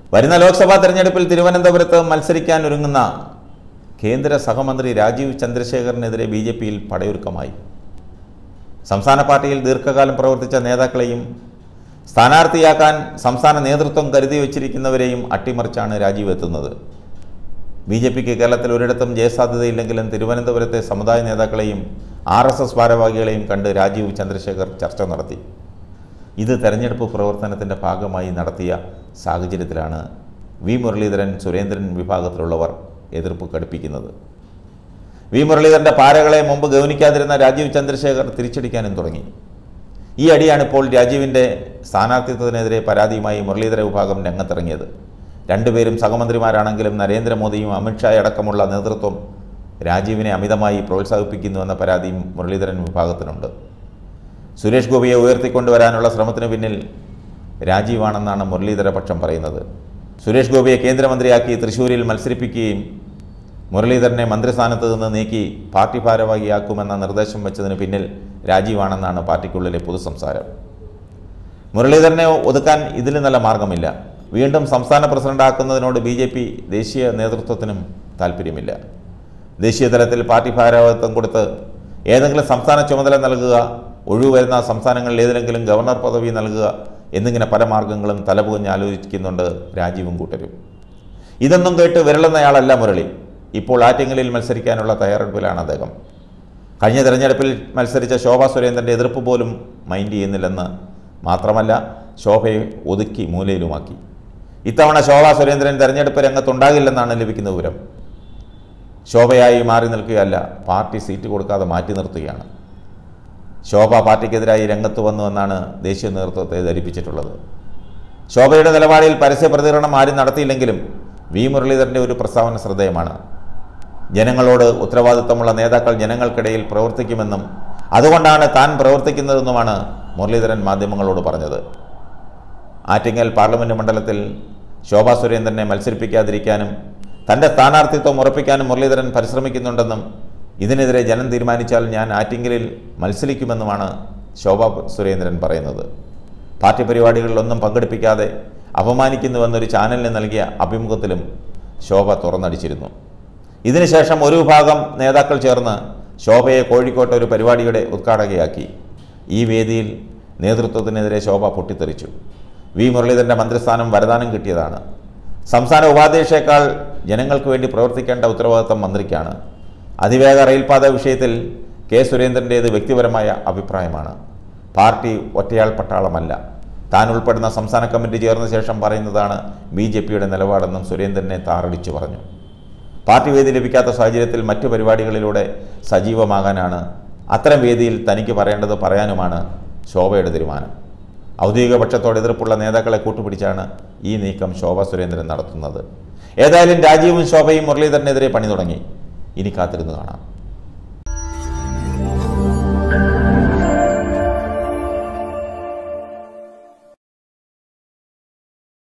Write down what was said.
വരുന്ന ലോക്സഭാ തെരഞ്ഞെടുപ്പിൽ തിരുവനന്തപുരത്ത് മത്സരിക്കാൻ ഒരുങ്ങുന്ന കേന്ദ്ര സഹമന്ത്രി രാജീവ് ചന്ദ്രശേഖറിനെതിരെ ബി ജെ പിയിൽ പടയൊരുക്കമായി സംസ്ഥാന പാർട്ടിയിൽ ദീർഘകാലം പ്രവർത്തിച്ച നേതാക്കളെയും സ്ഥാനാർത്ഥിയാക്കാൻ സംസ്ഥാന നേതൃത്വം കരുതി വച്ചിരിക്കുന്നവരെയും അട്ടിമറിച്ചാണ് രാജീവ് എത്തുന്നത് ബി ജെ പിക്ക് കേരളത്തിൽ ഒരിടത്തും ജയസാധ്യതയില്ലെങ്കിലും തിരുവനന്തപുരത്തെ സമുദായ നേതാക്കളെയും ആർ എസ് എസ് ഭാരവാഹികളെയും കണ്ട് രാജീവ് ചന്ദ്രശേഖർ ചർച്ച നടത്തി ഇത് തെരഞ്ഞെടുപ്പ് പ്രവർത്തനത്തിൻ്റെ ഭാഗമായി നടത്തിയ സാഹചര്യത്തിലാണ് വി മുരളീധരൻ സുരേന്ദ്രൻ വിഭാഗത്തിലുള്ളവർ എതിർപ്പ് കടുപ്പിക്കുന്നത് വി മുരളീധരൻ്റെ പാരകളെ മുമ്പ് ഗൗനിക്കാതിരുന്ന രാജീവ് ചന്ദ്രശേഖർ തിരിച്ചടിക്കാനും തുടങ്ങി ഈ അടിയാണ് ഇപ്പോൾ രാജീവിൻ്റെ സ്ഥാനാർത്ഥിത്വത്തിനെതിരെ പരാതിയുമായി മുരളീധര വിഭാഗം രംഗത്തിറങ്ങിയത് രണ്ടുപേരും സഹമന്ത്രിമാരാണെങ്കിലും നരേന്ദ്രമോദിയും അമിത്ഷാ അടക്കമുള്ള നേതൃത്വം രാജീവിനെ അമിതമായി പ്രോത്സാഹിപ്പിക്കുന്നുവെന്ന പരാതിയും മുരളീധരൻ വിഭാഗത്തിനുണ്ട് സുരേഷ് ഗോപിയെ ഉയർത്തിക്കൊണ്ടുവരാനുള്ള ശ്രമത്തിന് പിന്നിൽ രാജീവാണെന്നാണ് മുരളീധര പക്ഷം പറയുന്നത് സുരേഷ് ഗോപിയെ കേന്ദ്രമന്ത്രിയാക്കി തൃശ്ശൂരിൽ മത്സരിപ്പിക്കുകയും മുരളീധരനെ മന്ത്രിസ്ഥാനത്ത് നിന്ന് നീക്കി പാർട്ടി ഭാരവാഹിയാക്കുമെന്ന നിർദ്ദേശം വെച്ചതിന് പിന്നിൽ രാജീവാണെന്നാണ് പാർട്ടിക്കുള്ളിലെ പൊതുസംസാരം മുരളീധരനെ ഒതുക്കാൻ ഇതിൽ നല്ല മാർഗമില്ല വീണ്ടും സംസ്ഥാന പ്രസിഡന്റാക്കുന്നതിനോട് ബി ജെ പി ദേശീയ നേതൃത്വത്തിനും താല്പര്യമില്ല ദേശീയ തലത്തിൽ പാർട്ടി ഭാരവാഹിത്വം കൊടുത്ത് ഏതെങ്കിലും സംസ്ഥാന ചുമതല നൽകുക ഒഴിവ് വരുന്ന സംസ്ഥാനങ്ങളിൽ ഏതെങ്കിലും ഗവർണർ പദവി നൽകുക എന്നിങ്ങനെ പല മാർഗങ്ങളും തലപുകഞ്ഞ് ആലോചിക്കുന്നുണ്ട് രാജീവും കൂട്ടരും ഇതൊന്നും കേട്ട് വിരളുന്നയാളല്ല മുരളി ഇപ്പോൾ ആറ്റിങ്ങലിൽ മത്സരിക്കാനുള്ള തയ്യാറെടുപ്പിലാണ് അദ്ദേഹം കഴിഞ്ഞ തെരഞ്ഞെടുപ്പിൽ മത്സരിച്ച ശോഭാ സുരേന്ദ്രൻ്റെ എതിർപ്പ് പോലും മൈൻഡ് ചെയ്യുന്നില്ലെന്ന് മാത്രമല്ല ശോഭയെ ഒതുക്കി മൂലയിലുമാക്കി ഇത്തവണ ശോഭാ സുരേന്ദ്രൻ തെരഞ്ഞെടുപ്പ് രംഗത്തുണ്ടാകില്ലെന്നാണ് ലഭിക്കുന്ന വിവരം ശോഭയായി മാറി നിൽക്കുകയല്ല പാർട്ടി സീറ്റ് കൊടുക്കാതെ മാറ്റി നിർത്തുകയാണ് ശോഭ പാർട്ടിക്കെതിരായി രംഗത്ത് വന്നുവെന്നാണ് ദേശീയ നേതൃത്വത്തെ ധരിപ്പിച്ചിട്ടുള്ളത് ശോഭയുടെ നിലപാടിൽ പരസ്യ പ്രതികരണം ആരും നടത്തിയില്ലെങ്കിലും വി മുരളീധരൻ്റെ ഒരു പ്രസ്താവന ശ്രദ്ധേയമാണ് ജനങ്ങളോട് ഉത്തരവാദിത്തമുള്ള നേതാക്കൾ ജനങ്ങൾക്കിടയിൽ പ്രവർത്തിക്കുമെന്നും അതുകൊണ്ടാണ് താൻ പ്രവർത്തിക്കുന്നതെന്നുമാണ് മുരളീധരൻ മാധ്യമങ്ങളോട് പറഞ്ഞത് ആറ്റിങ്ങൽ പാർലമെൻറ്റ് മണ്ഡലത്തിൽ ശോഭാ സുരേന്ദ്രനെ മത്സരിപ്പിക്കാതിരിക്കാനും തൻ്റെ സ്ഥാനാർത്ഥിത്വം ഉറപ്പിക്കാനും മുരളീധരൻ പരിശ്രമിക്കുന്നുണ്ടെന്നും ഇതിനെതിരെ ജനം തീരുമാനിച്ചാൽ ഞാൻ ആറ്റിങ്ങലിൽ മത്സരിക്കുമെന്നുമാണ് ശോഭാ സുരേന്ദ്രൻ പറയുന്നത് പാർട്ടി പരിപാടികളിലൊന്നും പങ്കെടുപ്പിക്കാതെ അപമാനിക്കുന്നുവെന്നൊരു ചാനലിന് നൽകിയ അഭിമുഖത്തിലും ശോഭ തുറന്നടിച്ചിരുന്നു ഇതിനുശേഷം ഒരു വിഭാഗം നേതാക്കൾ ചേർന്ന് ശോഭയെ കോഴിക്കോട്ട് ഒരു പരിപാടിയുടെ ഉദ്ഘാടകയാക്കി ഈ വേദിയിൽ നേതൃത്വത്തിനെതിരെ ശോഭ പൊട്ടിത്തെറിച്ചു വി മുരളീധരൻ്റെ മന്ത്രിസ്ഥാനം വരദാനം കിട്ടിയതാണ് സംസ്ഥാന ഉപാധ്യക്ഷയേക്കാൾ ജനങ്ങൾക്ക് വേണ്ടി പ്രവർത്തിക്കേണ്ട ഉത്തരവാദിത്തം മന്ത്രിക്കാണ് അതിവേഗ റെയിൽപാത വിഷയത്തിൽ കെ സുരേന്ദ്രൻ്റേത് വ്യക്തിപരമായ അഭിപ്രായമാണ് പാർട്ടി ഒറ്റയാൾ പട്ടാളമല്ല താൻ ഉൾപ്പെടുന്ന സംസ്ഥാന കമ്മിറ്റി ചേർന്ന ശേഷം പറയുന്നതാണ് ബി ജെ പിയുടെ നിലപാടെന്നും സുരേന്ദ്രനെ താറടിച്ചു പറഞ്ഞു പാർട്ടി വേദി ലഭിക്കാത്ത സാഹചര്യത്തിൽ മറ്റു പരിപാടികളിലൂടെ സജീവമാകാനാണ് അത്തരം വേദിയിൽ തനിക്ക് പറയേണ്ടത് പറയാനുമാണ് ശോഭയുടെ തീരുമാനം ഔദ്യോഗിക പക്ഷത്തോട് എതിർപ്പുള്ള നേതാക്കളെ കൂട്ടുപിടിച്ചാണ് ഈ നീക്കം ശോഭ സുരേന്ദ്രൻ നടത്തുന്നത് ഏതായാലും രാജീവും ശോഭയും മുരളീധരനെതിരെ പണി തുടങ്ങി ഇനി കാത്തിരുന്ന് കാണാം